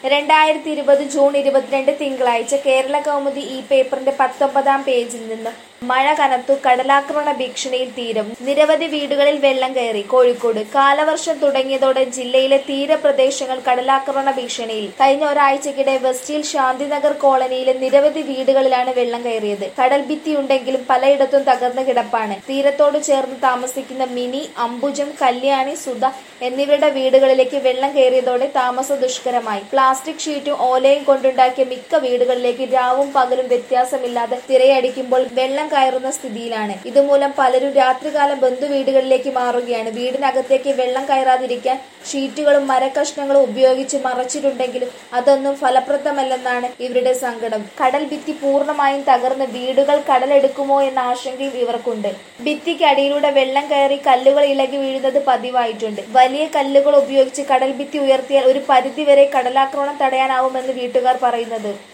രണ്ടായിരത്തി ഇരുപത് ജൂൺ ഇരുപത്തിരണ്ട് തിങ്കളാഴ്ച കേരള കൗമുദി ഈ പേപ്പറിന്റെ പത്തൊമ്പതാം പേജിൽ നിന്ന് മഴ കനത്തു കടലാക്രമണ ഭീഷണിയിൽ തീരം നിരവധി വീടുകളിൽ വെള്ളം കയറി കോഴിക്കോട് കാലവർഷം തുടങ്ങിയതോടെ ജില്ലയിലെ തീരപ്രദേശങ്ങൾ കടലാക്രമണ ഭീഷണിയിൽ കഴിഞ്ഞ ഒരാഴ്ചക്കിടെ വെസ്റ്റിൽ ശാന്തിനഗർ കോളനിയിലെ നിരവധി വീടുകളിലാണ് വെള്ളം കയറിയത് കടൽ ഭിത്തിയുണ്ടെങ്കിലും പലയിടത്തും തകർന്നു കിടപ്പാണ് തീരത്തോട് ചേർന്ന് താമസിക്കുന്ന മിനി അംബുജം കല്യാണി സുധ എന്നിവരുടെ വീടുകളിലേക്ക് വെള്ളം കയറിയതോടെ താമസ ദുഷ്കരമായി പ്ലാസ്റ്റിക് ഷീറ്റും ഓലയും കൊണ്ടുണ്ടാക്കിയ മിക്ക വീടുകളിലേക്ക് രാവും പകലും വ്യത്യാസമില്ലാതെ തിരയടിക്കുമ്പോൾ വെള്ളം കയറുന്ന സ്ഥിതിയിലാണ് ഇതുമൂലം പലരും രാത്രികാലം ബന്ധുവീടുകളിലേക്ക് മാറുകയാണ് വീടിനകത്തേക്ക് വെള്ളം കയറാതിരിക്കാൻ ഷീറ്റുകളും മരക്കഷ്ണങ്ങളും ഉപയോഗിച്ച് മറച്ചിട്ടുണ്ടെങ്കിലും അതൊന്നും ഫലപ്രദമല്ലെന്നാണ് ഇവരുടെ സങ്കടം കടൽ ഭിത്തി പൂർണ്ണമായും തകർന്ന് വീടുകൾ കടലെടുക്കുമോ എന്ന ആശങ്കയും ഇവർക്കുണ്ട് ഭിത്തിക്ക് അടിയിലൂടെ വെള്ളം കയറി കല്ലുകൾ ഇളകി വീഴുന്നത് പതിവായിട്ടുണ്ട് വലിയ കല്ലുകൾ ഉപയോഗിച്ച് കടൽ ഭിത്തി ഉയർത്തിയാൽ ഒരു പരിധിവരെ കടലാക്രമണം തടയാനാവുമെന്ന് വീട്ടുകാർ പറയുന്നത്